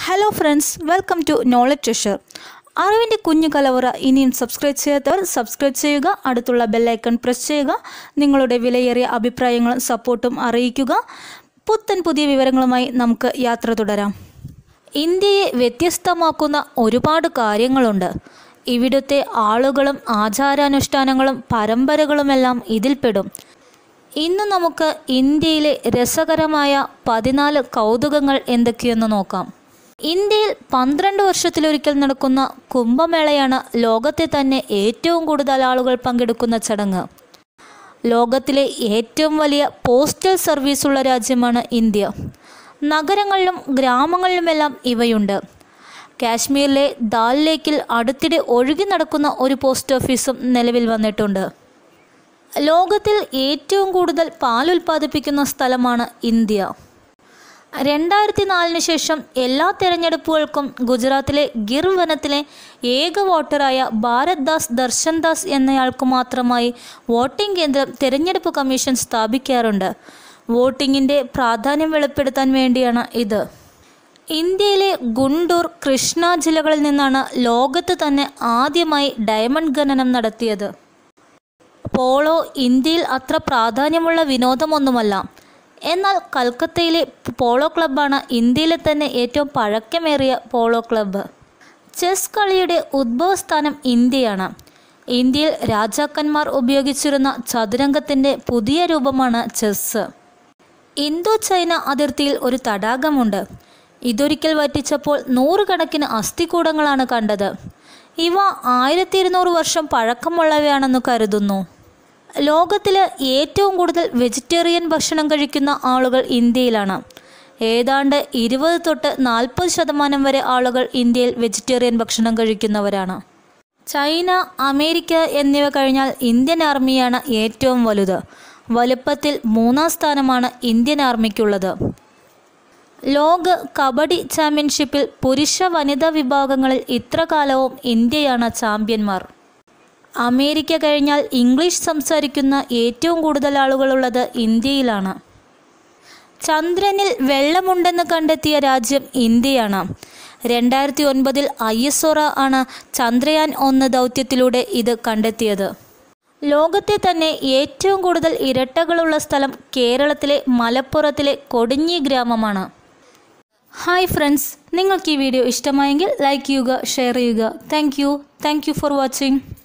hello friends welcome to knowledge treasure അറിവിൻ്റെ കുഞ്ഞു കലവറ ഇനിയും സബ്സ്ക്രൈബ് ചെയ്യാത്തവർ സബ്സ്ക്രൈബ് ചെയ്യുക അടുത്തുള്ള ബെല്ലൈക്കൺ പ്രസ് ചെയ്യുക നിങ്ങളുടെ വിലയേറിയ അഭിപ്രായങ്ങളും സപ്പോർട്ടും അറിയിക്കുക പുത്തൻ പുതിയ വിവരങ്ങളുമായി നമുക്ക് യാത്ര തുടരാം ഇന്ത്യയെ വ്യത്യസ്തമാക്കുന്ന ഒരുപാട് കാര്യങ്ങളുണ്ട് ഇവിടുത്തെ ആളുകളും ആചാരാനുഷ്ഠാനങ്ങളും പരമ്പരകളുമെല്ലാം ഇതിൽപ്പെടും ഇന്ന് നമുക്ക് ഇന്ത്യയിലെ രസകരമായ പതിനാല് കൗതുകങ്ങൾ എന്തൊക്കെയെന്ന് നോക്കാം ഇന്ത്യയിൽ പന്ത്രണ്ട് വർഷത്തിലൊരിക്കൽ നടക്കുന്ന കുംഭമേളയാണ് ലോകത്തെ തന്നെ ഏറ്റവും കൂടുതൽ ആളുകൾ പങ്കെടുക്കുന്ന ചടങ്ങ് ലോകത്തിലെ ഏറ്റവും വലിയ പോസ്റ്റൽ സർവീസുള്ള രാജ്യമാണ് ഇന്ത്യ നഗരങ്ങളിലും ഗ്രാമങ്ങളിലുമെല്ലാം ഇവയുണ്ട് കാശ്മീരിലെ ദാൽ ലേക്കിൽ അടുത്തിടെ ഒഴുകി നടക്കുന്ന ഒരു പോസ്റ്റ് ഓഫീസും നിലവിൽ വന്നിട്ടുണ്ട് ലോകത്തിൽ ഏറ്റവും കൂടുതൽ പാൽ ഉൽപ്പാദിപ്പിക്കുന്ന സ്ഥലമാണ് ഇന്ത്യ രണ്ടായിരത്തി നാലിന് ശേഷം എല്ലാ തെരഞ്ഞെടുപ്പുകൾക്കും ഗുജറാത്തിലെ ഗിർ വനത്തിലെ ഏക വോട്ടറായ ഭാരത് ദാസ് ദർശൻ ദാസ് എന്നയാൾക്ക് മാത്രമായി വോട്ടിംഗ് കേന്ദ്രം തെരഞ്ഞെടുപ്പ് കമ്മീഷൻ സ്ഥാപിക്കാറുണ്ട് വോട്ടിങ്ങിൻ്റെ പ്രാധാന്യം വെളിപ്പെടുത്താൻ വേണ്ടിയാണ് ഇത് ഇന്ത്യയിലെ ഗുണ്ടൂർ കൃഷ്ണ ജില്ലകളിൽ നിന്നാണ് ലോകത്ത് തന്നെ ആദ്യമായി ഡയമണ്ട് ഖനനം നടത്തിയത് പോളോ ഇന്ത്യയിൽ അത്ര പ്രാധാന്യമുള്ള വിനോദമൊന്നുമല്ല എന്നാൽ കൽക്കത്തയിലെ പോളോ ക്ലബ്ബാണ് ഇന്ത്യയിലെ തന്നെ ഏറ്റവും പഴക്കമേറിയ പോളോ ക്ലബ്ബ് ചെസ് കളിയുടെ ഉദ്ഭവസ്ഥാനം ഇന്ത്യയാണ് ഇന്ത്യയിൽ രാജാക്കന്മാർ ഉപയോഗിച്ചിരുന്ന ചതുരംഗത്തിൻ്റെ പുതിയ രൂപമാണ് ചെസ്സ് ഇന്തോ ചൈന അതിർത്തിയിൽ ഒരു തടാകമുണ്ട് ഇതൊരിക്കൽ വറ്റിച്ചപ്പോൾ നൂറുകണക്കിന് അസ്ഥികൂടങ്ങളാണ് കണ്ടത് ഇവ ആയിരത്തി ഇരുന്നൂറ് വർഷം പഴക്കമുള്ളവയാണെന്ന് കരുതുന്നു ലോകത്തിൽ ഏറ്റവും കൂടുതൽ വെജിറ്റേറിയൻ ഭക്ഷണം കഴിക്കുന്ന ആളുകൾ ഇന്ത്യയിലാണ് ഏതാണ്ട് ഇരുപത് തൊട്ട് നാൽപ്പത് ശതമാനം വരെ ആളുകൾ ഇന്ത്യയിൽ വെജിറ്റേറിയൻ ഭക്ഷണം കഴിക്കുന്നവരാണ് ചൈന അമേരിക്ക എന്നിവ കഴിഞ്ഞാൽ ഇന്ത്യൻ ആർമിയാണ് ഏറ്റവും വലുത് വലുപ്പത്തിൽ മൂന്നാം സ്ഥാനമാണ് ഇന്ത്യൻ ആർമിക്കുള്ളത് ലോക കബഡി ചാമ്പ്യൻഷിപ്പിൽ പുരുഷ വനിതാ വിഭാഗങ്ങളിൽ ഇത്ര കാലവും ഇന്ത്യയാണ് ചാമ്പ്യന്മാർ അമേരിക്ക കഴിഞ്ഞാൽ ഇംഗ്ലീഷ് സംസാരിക്കുന്ന ഏറ്റവും കൂടുതൽ ആളുകളുള്ളത് ഇന്ത്യയിലാണ് ചന്ദ്രനിൽ വെള്ളമുണ്ടെന്ന് കണ്ടെത്തിയ രാജ്യം ഇന്ത്യയാണ് രണ്ടായിരത്തി ഒൻപതിൽ ഐ എസ് ഒറ ആണ് ചന്ദ്രയാൻ ഒന്ന് ദൗത്യത്തിലൂടെ ഇത് കണ്ടെത്തിയത് ലോകത്തെ തന്നെ ഏറ്റവും കൂടുതൽ ഇരട്ടകളുള്ള സ്ഥലം കേരളത്തിലെ മലപ്പുറത്തിലെ കൊടിഞ്ഞി ഗ്രാമമാണ് ഹായ് ഫ്രണ്ട്സ് നിങ്ങൾക്ക് ഈ വീഡിയോ ഇഷ്ടമായെങ്കിൽ ലൈക്ക് ചെയ്യുക ഷെയർ ചെയ്യുക thank you thank you for watching